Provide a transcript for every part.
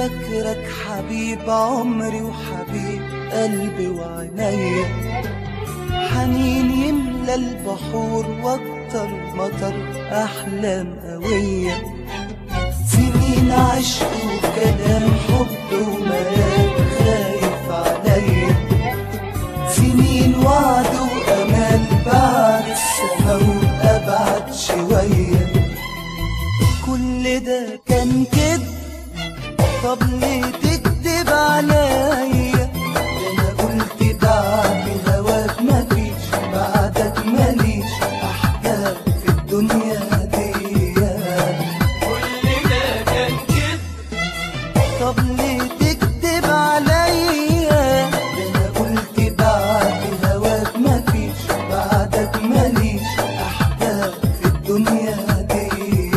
فاكرك حبيب عمري وحبيب قلبي وعينيا حنين يملى البحور واكتر مطر احلام قوية سنين عشق وكلام حب وملاك خايف عليا سنين وعد وامال بعد السما وابعد شويه كل ده كان كده طب ليه تكذب عليا ده انا قلت بعد هواك مفيش بعدك ماليش احباب في الدنيا دي كل ده كان كده طب ليه تكذب عليا ده انا قلت بعد هواك مفيش بعدك ماليش احباب في الدنيا دي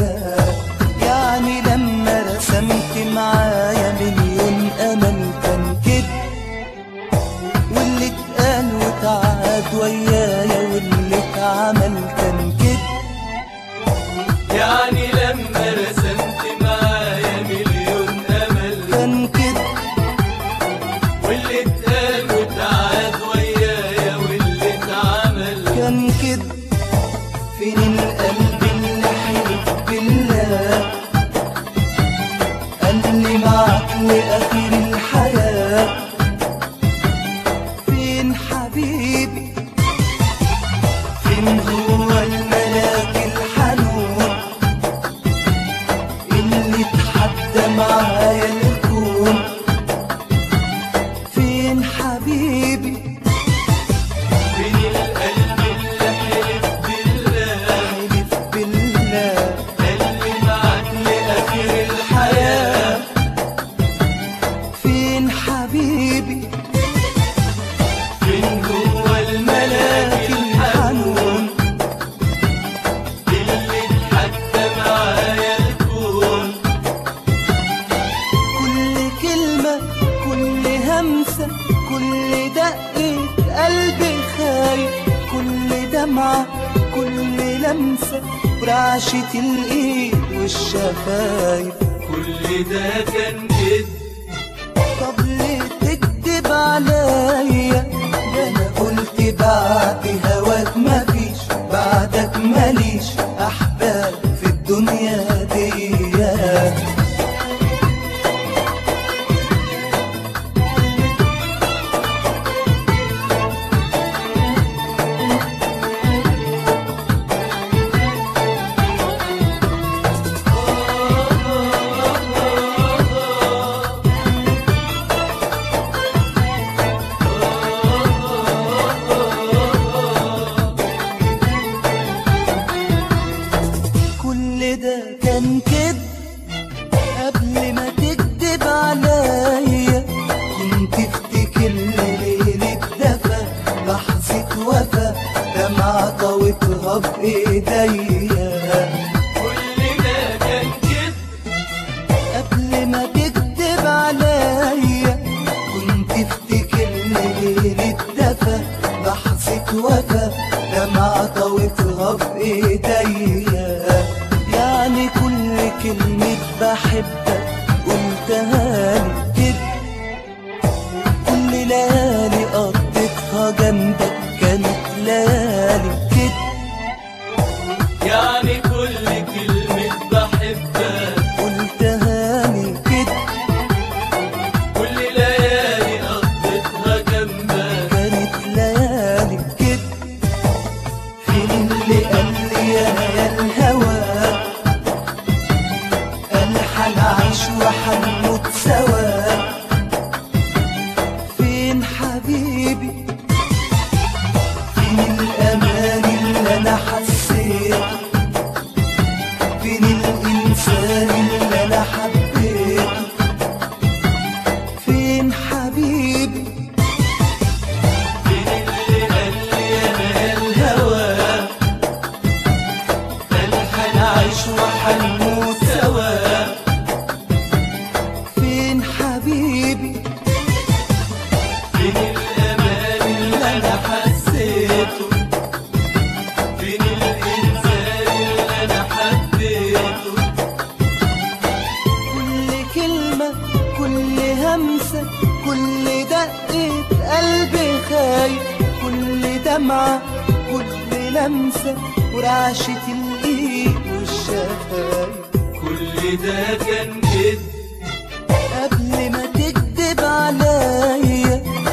يعني لما رسمت معايا مليون امل كان كده واللي اتقال وتعاد ويايا واللي اتعمل كان كده يعني لما رسمت معايا مليون امل كان كده واللي اتقال وتعاد ويايا واللي اتعمل كان كده فين القلب اللي حلف بالله قال لي معاك لاخر الحياه فين حبيبي فين هو الملاك الحنون اللي اتحدى معايا الكون فين حبيبي فين القلب اللي حلف بالله حلف بالله اللي معاك لاخر الحياه فين حبيبي فين هو الملاك الحنون اللي اتحدى معايا الكون كل كلمة كل همسة كل دقة قلبي خايف كل دمعة كل لمسة برعشة الإيد والشفايف كل ده كان كده طب ليه تكذب عليا ده انا قلت بعد هواك مفيش بعدك ماليش احباب في الدنيا دي كل ده كان كده قبل ما تكذب عليا كنت افتكر ليلة دفا لحظة وفا دمعة طويتها بإيديا كل ده كان كده قبل ما تكذب عليا كنت افتكر ليلة دفا لحظة وفا دمعة طويتها بإيديا يعني كل كلمة بحبك قلتها لي كده كل ليالي قضيتها جنبك كانت ليالي كده يعني كل كلمة بحبك قلتها لي كده كل ليالي قضيتها جنبك كانت ليالي كده فين اللي قال لي يا يا الهوى قال حنعيش وحنموت سوا فين حبيبي فين الأمان اللي أنا حسيته فين الإنسان اللي أنا حبيته فين حبيبي فين اللي قال لي انا الهوى قال حنعيش وحنموت سوا فين حبيبي فين الامان اللي انا حسيته فين الانسان اللي انا حبيته كل كلمة دمعة كل لمسة ورعشة الإيد والشفايف كل ده كان كده قبل ما تكذب عليا